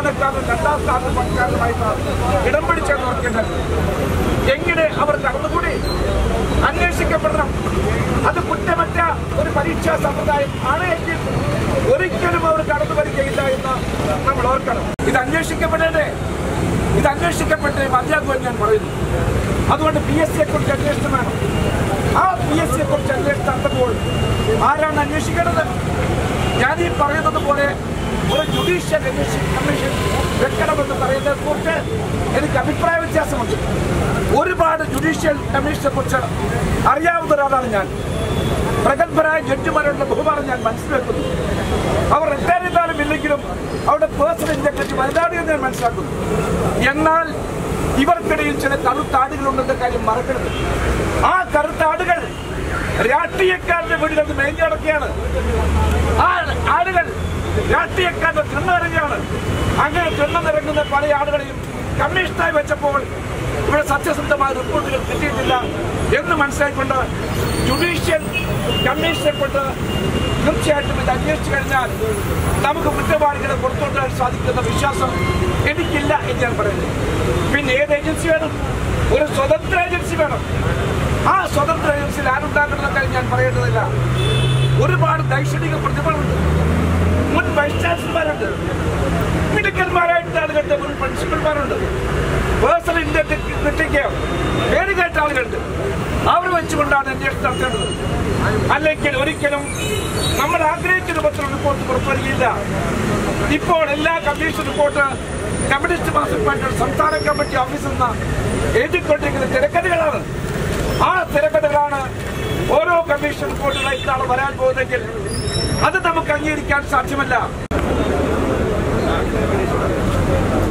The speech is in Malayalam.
സ്ഥാനക്കാരും രണ്ടാം സ്ഥാന പങ്കാളുമായിട്ട് ഇടം പിടിച്ചെന്ന് ഓർക്കേണ്ടത് എങ്ങനെ അവർ കടന്നുകൂടി അന്വേഷിക്കപ്പെടണം അത് കുറ്റമറ്റ ഒരു പരീക്ഷാ സമ്പ്രദായം ആണ് എങ്കിൽ ഒരിക്കലും അവർ കടന്നു വരികയില്ല എന്ന് നമ്മൾ ഓർക്കണം ഇത് അന്വേഷിക്കപ്പെടേണ്ടേ ഇത് അന്വേഷിക്കപ്പെട്ടേ മതിയാകുവാൻ ഞാൻ പറയുന്നു അതുകൊണ്ട് പി എസ് സിയെ കുറിച്ച് അന്വേഷണം വേണം ആ പി എസ് സിയെ കുറിച്ച് അന്വേഷണം നടത്തുമ്പോൾ ആരാണ് അന്വേഷിക്കേണ്ടത് ഞാൻ ഈ പറയുന്നത് പോലെ ഒരു ജുഡീഷ്യൽ അന്വേഷണ കമ്മീഷൻ വെക്കണമെന്ന് പറയുന്നതിനെ കുറിച്ച് എനിക്ക് അഭിപ്രായ വ്യത്യാസമുണ്ട് ഒരുപാട് ജുഡീഷ്യൽ കമ്മീഷനെ കുറിച്ച് അറിയാവുന്ന ഒരാളാണ് ഞാൻ പ്രഗത്ഭരായ ജഡ്ജിമാരുടെ ബഹുമാനം ഞാൻ മനസ്സിലാക്കുന്നു അവർ റിട്ടയർ ചെയ്താലും ഇല്ലെങ്കിലും അവരുടെ പേഴ്സണൽ ഇന്റഗ്രിറ്റി വലുതാണ് എന്ന് ഞാൻ മനസ്സിലാക്കുന്നു എന്നാൽ ഇവർക്കിടയിൽ ചില കറുത്താടുകളുണ്ടെന്ന കാര്യം മറക്കരുത് ആ കറുത്താടുകൾ രാഷ്ട്രീയക്കാരുടെ വീടുകളിൽ മേഞ്ഞടക്കുകയാണ് ആ ആളുകൾ രാഷ്ട്രീയക്കാരുടെ തിണ്ണറിഞ്ഞാണ് അങ്ങനെ തിണ്ണനിറങ്ങുന്ന പല ആളുകളെയും കമ്മീഷനായി വെച്ചപ്പോൾ ഇവിടെ സത്യസന്ധമായ റിപ്പോർട്ടുകൾ കിട്ടിയിട്ടില്ല എന്ന് മനസ്സിലാക്കിക്കൊണ്ട് ജുഡീഷ്യൽ കമ്മീഷനെ കൊണ്ട് തീർച്ചയായിട്ടും ഇത് അന്വേഷിച്ചു കഴിഞ്ഞാൽ നമുക്ക് കുറ്റവാളികളെ പുറത്തുകൊണ്ടുവരാൻ സാധിക്കുന്ന വിശ്വാസം എനിക്കില്ല എന്ന് ഞാൻ പറയുന്നു പിന്നെ ഏത് ഏജൻസി വേണം ഒരു സ്വതന്ത്ര ഏജൻസി വേണം ആ സ്വതന്ത്ര ഏജൻസിയിൽ ആരുണ്ടാക്കണമെന്നൊക്കെ ഞാൻ പറയേണ്ടതില്ല ഒരുപാട് ദൈക്ഷണിക പ്രതിഭകളുണ്ട് മുൻ വൈസ് ചാൻസലർമാരുണ്ട് മിടുക്കന്മാരായിട്ട് ആളുകളുണ്ട് മുൻ പ്രിൻസിപ്പൽമാരുണ്ട് പേഴ്സണൽ ഇന്റർനെറ്റിക്ക് പേര് കേട്ട ആളുകളുണ്ട് അവർ വെച്ചുകൊണ്ടാണ് അന്വേഷണം നടത്തേണ്ടത് അല്ലെങ്കിൽ ഒരിക്കലും നമ്മൾ ആഗ്രഹിക്കുന്ന രൂപത്തിൽ റിപ്പോർട്ട് പുറപ്പെടുകയില്ല ഇപ്പോൾ എല്ലാ കമ്മീഷൻ റിപ്പോർട്ട് കമ്മ്യൂണിസ്റ്റ് മാർക്സിസ്റ്റ് പാർട്ടിയുടെ സംസ്ഥാന കമ്മിറ്റി ഓഫീസിൽ നിന്ന് എഴുതിക്കൊണ്ടിരിക്കുന്ന തിരക്കഥകളാണ് ആ തിരക്കഥകളാണ് ഓരോ കമ്മീഷൻ റിപ്പോർട്ടുകളായിട്ടാണ് വരാൻ പോകുന്നതെങ്കിൽ അത് നമുക്ക് അംഗീകരിക്കാൻ സാധ്യമല്ല